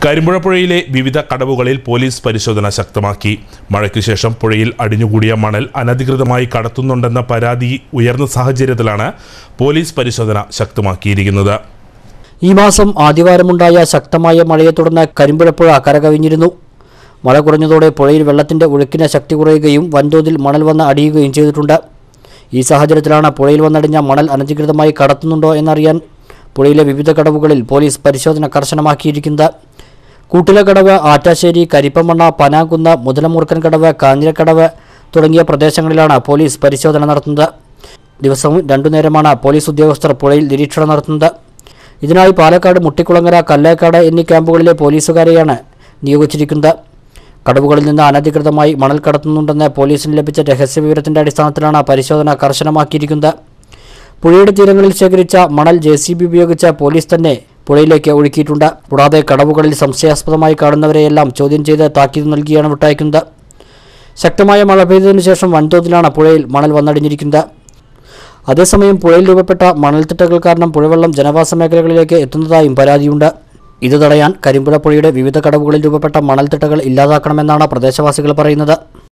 കരിമ്പുഴ പുഴയിലെ വിവിധ കടവുകളിൽ പോലീസ് പരിശോധന ശക്തമാക്കി മഴയ്ക്ക് ശേഷം പുഴയിൽ അടിഞ്ഞുകൂടിയ മണൽ അനധികൃതമായി കടത്തുന്നുണ്ടെന്ന പരാതി ഉയർന്ന സാഹചര്യത്തിലാണ് പോലീസ് പരിശോധന ശക്തമാക്കിയിരിക്കുന്നത് ഈ മാസം ആദ്യവാരമുണ്ടായ ശക്തമായ മഴയെ തുടർന്ന് കരിമ്പുഴപ്പുഴ കരകവിഞ്ഞിരുന്നു മഴ കുറഞ്ഞതോടെ പുഴയിൽ വെള്ളത്തിന്റെ ഒഴുക്കിന് ശക്തി കുറയുകയും വൻതോതിൽ മണൽ വന്ന് അടിയുകയും ചെയ്തിട്ടുണ്ട് ഈ സാഹചര്യത്തിലാണ് പുഴയിൽ വന്നടിഞ്ഞ മണൽ അനധികൃതമായി കടത്തുന്നുണ്ടോ എന്നറിയാൻ പുഴയിലെ വിവിധ കടവുകളിൽ പോലീസ് പരിശോധന കർശനമാക്കിയിരിക്കുന്നത് കൂട്ടിലക്കടവ് ആറ്റാശ്ശേരി കരിപ്പമണ്ണ പനാകുന്ന് മുതലമൂർക്കൻ കടവ് കാഞ്ഞിരക്കടവ് തുടങ്ങിയ പ്രദേശങ്ങളിലാണ് പോലീസ് പരിശോധന നടത്തുന്നത് ദിവസവും രണ്ടു നേരമാണ് പോലീസ് ഉദ്യോഗസ്ഥർ പുഴയിൽ നിരീക്ഷണം നടത്തുന്നത് ഇതിനായി പാലക്കാട് മുട്ടിക്കുളങ്ങര കല്ലേക്കാട് എന്നീ ക്യാമ്പുകളിലെ പോലീസുകാരെയാണ് നിയോഗിച്ചിരിക്കുന്നത് കടവുകളിൽ നിന്ന് അനധികൃതമായി മണൽ കടത്തുന്നുണ്ടെന്ന് പോലീസിന് ലഭിച്ച രഹസ്യവിവരത്തിന്റെ അടിസ്ഥാനത്തിലാണ് പരിശോധന കർശനമാക്കിയിരിക്കുന്നത് പുഴയുടെ തീരങ്ങളിൽ ശേഖരിച്ച മണൽ ജെ സി ബി ഉപയോഗിച്ച് പോലീസ് തന്നെ പുഴയിലേക്ക് ഒഴുക്കിയിട്ടുണ്ട് കൂടാതെ കടവുകളിൽ സംശയാസ്പദമായി കാണുന്നവരെയെല്ലാം ചോദ്യം ചെയ്ത് താക്കീത് നൽകിയാണ് വിട്ടയക്കുന്നത് ശക്തമായ മഴ പെയ്തതിനു ശേഷം വൻതോതിലാണ് പുഴയിൽ മണൽ വന്നടിഞ്ഞിരിക്കുന്നത് അതേസമയം പുഴയിൽ രൂപപ്പെട്ട മണൽത്തിട്ടകൾ കാരണം പുഴവെള്ളം ജനവാസ മേഖലകളിലേക്ക് എത്തുന്നതായും പരാതിയുണ്ട് ഇത് തടയാൻ കരിമ്പുഴ പുഴയുടെ വിവിധ കടവുകളിൽ രൂപപ്പെട്ട മണൽത്തിട്ടകൾ ഇല്ലാതാക്കണമെന്നാണ് പ്രദേശവാസികൾ പറയുന്നത്